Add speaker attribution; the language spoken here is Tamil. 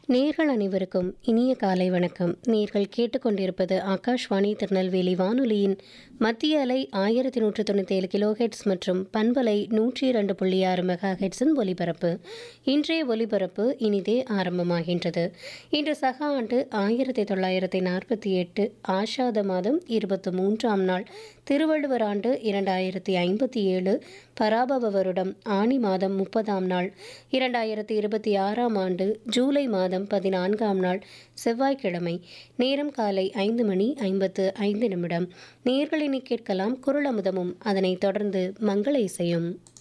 Speaker 1: நேர்கள் அனைவருக்கும் இனிய காலை வணக்கம் நேர்கள் கேட்டுக்கொண்டிருப்பது ஆகாஷ்வாணி திருநெல்வேலி வானொலியின் மத்திய அலை ஆயிரத்தி நூற்று தொண்ணூற்றி ஏழு கிலோஹெட்ஸ் மற்றும் பண்பலை நூற்றி இரண்டு புள்ளி ஆறு மெகா ஹெட்ஸின் ஒலிபரப்பு இன்றைய ஒலிபரப்பு இனிதே ஆரம்பமாகின்றது இன்று சக ஆண்டு ஆயிரத்தி தொள்ளாயிரத்தி நாற்பத்தி எட்டு ஆஷாத மாதம் இருபத்தி மூன்றாம் நாள் திருவள்ளுவர் ஆண்டு இரண்டாயிரத்தி ஐம்பத்தி ஏழு பராபவ வருடம் ஆணி மாதம் முப்பதாம் நாள் இரண்டாயிரத்தி இருபத்தி ஆறாம் ஆண்டு ஜூலை மாதம் பதினான்காம் நாள் செவ்வாய்க்கிழமை நேரம் காலை ஐந்து மணி ஐம்பத்து ஐந்து நிமிடம் நேர்களினை கேட்கலாம் குரல் அமுதமும் அதனைத் தொடர்ந்து மங்கள இசையும்